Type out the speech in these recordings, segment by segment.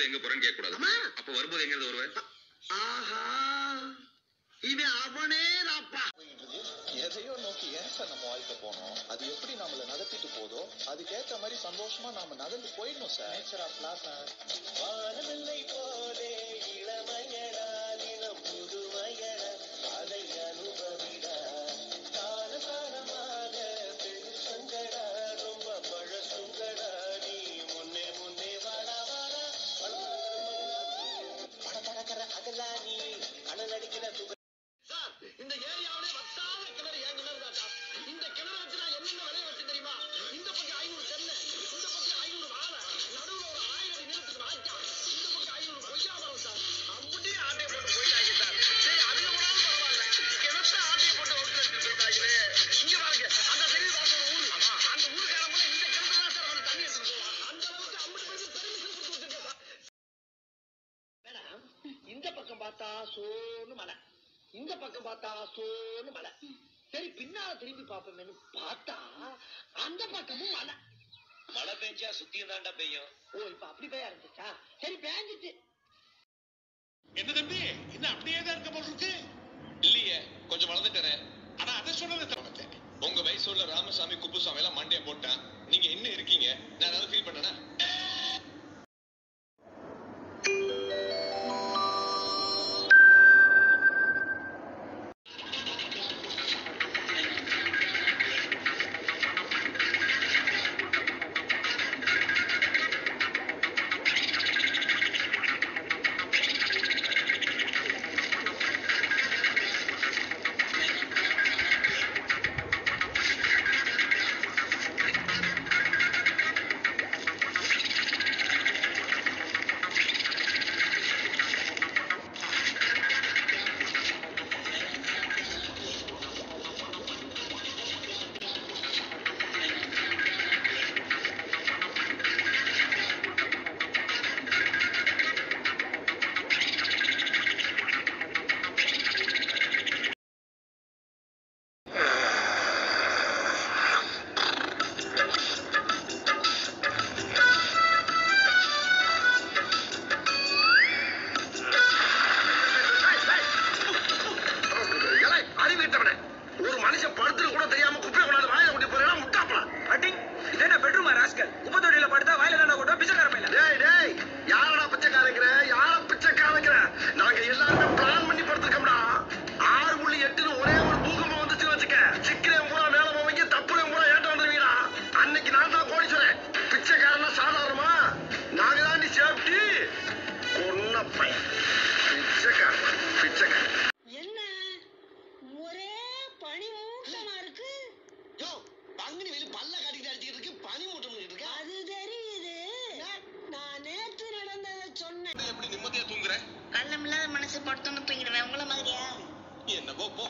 எங்க போறேன்னு கேட்க கூடாது ஆமா. அப்ப வரும்போது எங்க இருந்து வருவேன் ஆஹா இவன் அவனே ராப்பா எதையோ நோக்கி ஏன் சார் நம்ம வாழ்க்கை போனோம் அது எப்படி நம்மள நகர்த்திட்டு போதோ அதுக்கேற்ற மாதிரி சந்தோஷமா நாம நகர்ந்து போயிடணும் sir nature of law sir வானவில்லை போலே இளமையடா நிலம் புதுமையடா அதை அனுபவிடா காலகாலமாக பெருசங்கடா ரொம்ப பழசுங்கடா நீ முன்னே முன்னே வாடா வாடா பட படக்கிற அகலா நீ அனல் அடிக்கிற சுக சார் இந்த ஏரியாவிலே வத்தாத கிணறு என் கிணறு தான் சார் இந்த கிணறு வச்சு நான் என்னென்ன விளைய வச்சு தெரியுமா இந்த பக்கம் ஐநூறு தென்னை இந்த பக்கம் ஐநூறு வாழை நடுவுல ஒரு ஆயிரம் அடி நீளத்துக்கு வாய்க்கா இந்த பக்கம் ஐநூறு கொய்யா மரம் சார் அப்படியே ஆட்டையை போட்டு போயிட்டாங்க சார் சரி அதுல கூடாது பரவாயில்ல கிணத்த ஆட்டையை போட்டு ஒட்டு வச்சு போயிட்டாங்களே இங்க பாருங்க அந்த சைடு பாருங்க ஒரு ஊர் அந்த ஊருக்காரங்க இந்த கிணத்துல தான் சார் அவர் தண்ணி எடுத்துட்டு போவான் அந்த அளவுக்கு ஐம்பது பேருக்கு பெர்மிஷன் கொடுத்து வச்சிருக்கேன் சார் மேடம் இந்த பக்கம் பார்த்தா சோன்னு மலை இந்த பக்கம் பார்த்தா சோன்னு மலை சரி பின்னால திரும்பி பார்ப்போமேனு பார்த்தா அந்த பக்கமும் மலை மழை பெஞ்சா சுத்தியும் தாண்டா பெய்யும் ஓ இப்ப அப்படி போய் இருந்துச்சா சரி பேஞ்சிச்சு என்ன தம்பி என்ன அப்படியே தான் இருக்க போல இருக்கு இல்லையே கொஞ்சம் வளர்ந்துட்டேன் ஆனா அதை சொன்னதை தவிர்த்தேன் உங்க வயசுல ராமசாமி குப்புசாமி எல்லாம் மண்டைய போட்டான் நீங்க இன்னும் இருக்கீங்க நான் ஏதாவது ஃபீல் பண்ணனா அறிவிட்டவனே ஒரு மனுஷன் படுத்துட்டு கூட தெரியாம குப்பையை கொண்டாந்து வாயில கொண்டு போறா முட்டாப்பா அடி இது என்ன பெட்ரூமா ராஸ்கல் குப்பை தொட்டியில படுத்தா வாயில தானே கூட பிச்சைக்கார பையில டேய் டேய் யாரடா பிச்சைக்காரங்கிற யார பிச்சைக்காரங்கிற நாங்க எல்லாருமே பிளான் பண்ணி படுத்திருக்கோம்டா ஆறு புள்ளி எட்டுன்னு ஒரே ஒரு பூகம்பம் வந்துச்சு வச்சுக்க சிக்கிறேன் பூரா மேல போவீங்க தப்புறேன் பூரா ஏட்ட வந்துருவீங்களா அன்னைக்கு நான் தான் கோடீஸ்வரன் பிச்சைக்காரனா சாதாரணமா நாங்க தாண்டி சேஃப்டி கொன்ன பையன் பிச்சைக்காரன் பிச்சைக்காரன் என்ன ஒரே பனிமூட்டமா இருக்கு யோ பங்குனி வெளி பல்ல காட்டிட்டு அடிச்சிட்டு இருக்கு பனி மூட்டம் இருக்கு அது தெரியுது நான் நேத்து நடந்ததை சொன்னேன் எப்படி நிம்மதியா தூங்குற கள்ளமில்லாத மனசு படுத்தோன்னு தூங்கிடுவேன் உங்கள மாதிரியா என்னவோ போ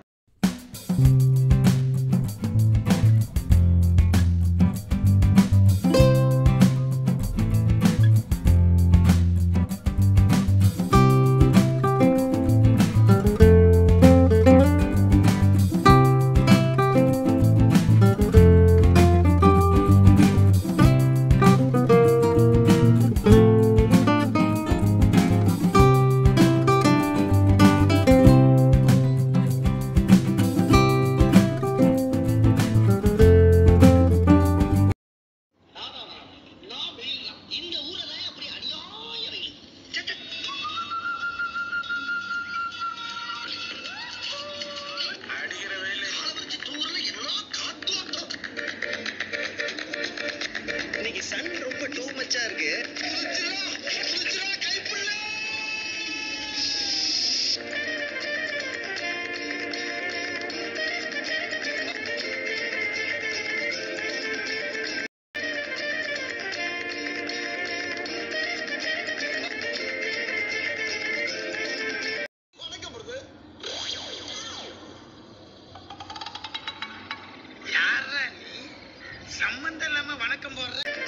நான் வெயில் தான் இந்த ஊர்ல தான் அப்படி அநியாயம் வெயில் சே, சே. அடிக்கிற வேலை காலை வச்சு தூங்குறதுல என்ன காத்தோட்டம் இன்னைக்கு சன் ரொம்ப டூ மச்சா இருக்கு குளிச்சுடா, குளிச்சுடா, கைப்புள்ள. வணக்கம் பிரபு யாரா நீ சம்பந்தம் இல்லாம வணக்கம் போடுற